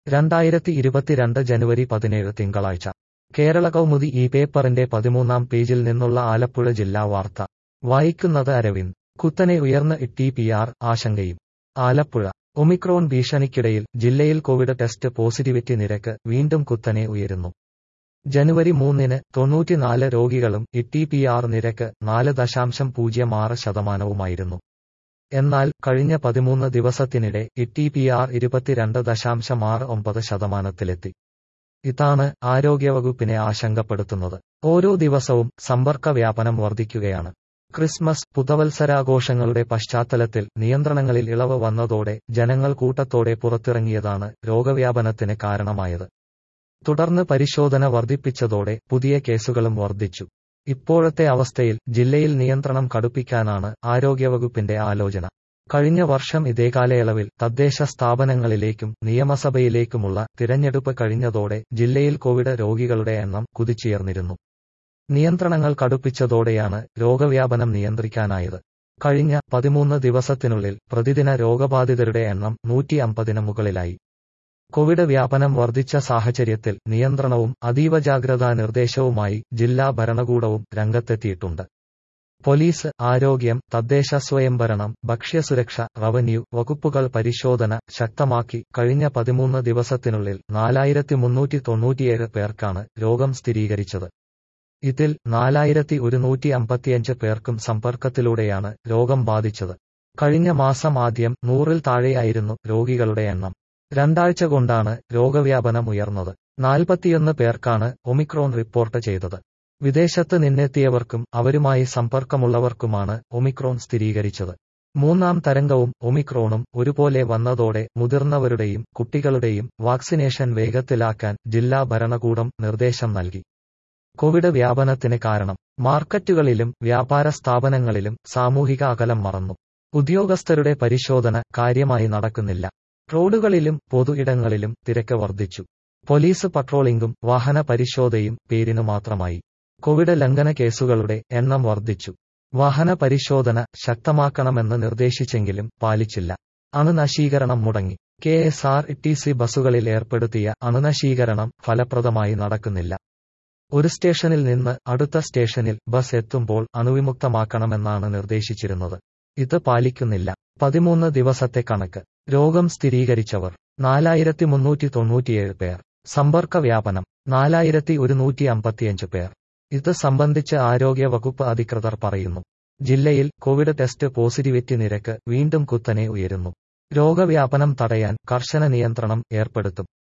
രണ്ടായിരത്തി ഇരുപത്തിരണ്ട് ജനുവരി പതിനേഴ് തിങ്കളാഴ്ച കേരള കൗമുദി ഈ പേപ്പറിന്റെ പതിമൂന്നാം പേജിൽ നിന്നുള്ള ആലപ്പുഴ ജില്ലാ വാർത്ത വായിക്കുന്നത് അരവിന്ദ് കുത്തനെ ഉയർന്ന ടി പി ആർ ആശങ്കയും ആലപ്പുഴ ഒമിക്രോൺ ഭീഷണിക്കിടയിൽ ജില്ലയിൽ കോവിഡ് ടെസ്റ്റ് പോസിറ്റിവിറ്റി നിരക്ക് വീണ്ടും കുത്തനെ ഉയരുന്നു ജനുവരി മൂന്നിന് തൊണ്ണൂറ്റിനാല് രോഗികളും ടി പി ആർ നിരക്ക് നാല് ദശാംശം പൂജ്യം ആറ് ശതമാനവുമായിരുന്നു എന്നാൽ കഴിഞ്ഞ പതിമൂന്ന് ദിവസത്തിനിടെ ടി പി ആർ ഇരുപത്തിരണ്ട് ദശാംശം ആറ് ഒമ്പത് ശതമാനത്തിലെത്തി ഇതാണ് ആരോഗ്യവകുപ്പിനെ ആശങ്കപ്പെടുത്തുന്നത് ഓരോ ദിവസവും സമ്പർക്ക വ്യാപനം വർദ്ധിക്കുകയാണ് ക്രിസ്മസ് പുതവത്സരാഘോഷങ്ങളുടെ പശ്ചാത്തലത്തിൽ നിയന്ത്രണങ്ങളിൽ ഇളവ് വന്നതോടെ ജനങ്ങൾ കൂട്ടത്തോടെ പുറത്തിറങ്ങിയതാണ് രോഗവ്യാപനത്തിന് കാരണമായത് തുടർന്ന് പരിശോധന വർദ്ധിപ്പിച്ചതോടെ പുതിയ കേസുകളും വർദ്ധിച്ചു ഇപ്പോഴത്തെ അവസ്ഥയിൽ ജില്ലയിൽ നിയന്ത്രണം കടുപ്പിക്കാനാണ് ആരോഗ്യവകുപ്പിന്റെ ആലോചന കഴിഞ്ഞ വർഷം ഇതേ കാലയളവിൽ തദ്ദേശ സ്ഥാപനങ്ങളിലേക്കും നിയമസഭയിലേക്കുമുള്ള തിരഞ്ഞെടുപ്പ് കഴിഞ്ഞതോടെ ജില്ലയിൽ കോവിഡ് രോഗികളുടെ എണ്ണം കുതിച്ചുയർന്നിരുന്നു നിയന്ത്രണങ്ങൾ കടുപ്പിച്ചതോടെയാണ് രോഗവ്യാപനം നിയന്ത്രിക്കാനായത് കഴിഞ്ഞ പതിമൂന്ന് ദിവസത്തിനുള്ളിൽ പ്രതിദിന രോഗബാധിതരുടെ എണ്ണം നൂറ്റി അമ്പതിന് മുകളിലായി കോവിഡ് വ്യാപനം വർദ്ധിച്ച സാഹചര്യത്തിൽ നിയന്ത്രണവും അതീവ ജാഗ്രതാ നിർദ്ദേശവുമായി ജില്ലാ ഭരണകൂടവും രംഗത്തെത്തിയിട്ടുണ്ട് പോലീസ് ആരോഗ്യം തദ്ദേശ സ്വയംഭരണം ഭക്ഷ്യസുരക്ഷ റവന്യൂ വകുപ്പുകൾ പരിശോധന ശക്തമാക്കി കഴിഞ്ഞ പതിമൂന്ന് ദിവസത്തിനുള്ളിൽ നാലായിരത്തി മുന്നൂറ്റി തൊണ്ണൂറ്റിയേഴ് പേർക്കാണ് രോഗം സ്ഥിരീകരിച്ചത് ഇതിൽ നാലായിരത്തി ഒരുന്നൂറ്റി അമ്പത്തിയഞ്ച് പേർക്കും സമ്പർക്കത്തിലൂടെയാണ് രോഗം ബാധിച്ചത് കഴിഞ്ഞ മാസം ആദ്യം നൂറിൽ താഴെയായിരുന്നു രോഗികളുടെ എണ്ണം രണ്ടാഴ്ച കൊണ്ടാണ് രോഗവ്യാപനം ഉയർന്നത് നാൽപ്പത്തിയൊന്ന് പേർക്കാണ് ഒമിക്രോൺ റിപ്പോർട്ട് ചെയ്തത് വിദേശത്ത് നിന്നെത്തിയവർക്കും അവരുമായി സമ്പർക്കമുള്ളവർക്കുമാണ് ഒമിക്രോൺ സ്ഥിരീകരിച്ചത് മൂന്നാം തരംഗവും ഒമിക്രോണും ഒരുപോലെ വന്നതോടെ മുതിർന്നവരുടെയും കുട്ടികളുടെയും വാക്സിനേഷൻ വേഗത്തിലാക്കാൻ ജില്ലാ ഭരണകൂടം നിർദ്ദേശം നൽകി കോവിഡ് വ്യാപനത്തിന് കാരണം മാർക്കറ്റുകളിലും വ്യാപാര സ്ഥാപനങ്ങളിലും സാമൂഹിക അകലം മറന്നു ഉദ്യോഗസ്ഥരുടെ പരിശോധന കാര്യമായി നടക്കുന്നില്ല റോഡുകളിലും പൊതു ഇടങ്ങളിലും തിരക്ക് വർദ്ധിച്ചു പോലീസ് പട്രോളിംഗും വാഹന പരിശോധനയും പേരിനു മാത്രമായി കോവിഡ് ലംഘന കേസുകളുടെ എണ്ണം വർദ്ധിച്ചു വാഹന പരിശോധന ശക്തമാക്കണമെന്ന് നിർദ്ദേശിച്ചെങ്കിലും പാലിച്ചില്ല അണുനശീകരണം മുടങ്ങി K S R T C ബസ്സുകളിൽ ഏർപ്പെടുത്തിയ അണുനശീകരണം ഫലപ്രദമായി നടക്കുന്നില്ല ഒരു സ്റ്റേഷനിൽ നിന്ന് അടുത്ത സ്റ്റേഷനിൽ ബസ് എത്തുമ്പോൾ അണുവിമുക്തമാക്കണമെന്നാണ് നിർദ്ദേശിച്ചിരുന്നത് ഇത് പാലിക്കുന്നില്ല പതിമൂന്ന് ദിവസത്തെ കണക്ക് രോഗം സ്ഥിരീകരിച്ചവർ നാലായിരത്തി മുന്നൂറ്റി തൊണ്ണൂറ്റിയേഴ് പേർ സമ്പർക്ക വ്യാപനം നാലായിരത്തി ഒരുന്നൂറ്റി അമ്പത്തിയഞ്ച് പേർ ഇത് സംബന്ധിച്ച് ആരോഗ്യ വകുപ്പ് അധികൃതർ പറയുന്നു ജില്ലയിൽ കോവിഡ് ടെസ്റ്റ് പോസിറ്റിവിറ്റി നിരക്ക് വീണ്ടും കുത്തനെ ഉയരുന്നു രോഗവ്യാപനം തടയാൻ കർശന നിയന്ത്രണം ഏർപ്പെടുത്തും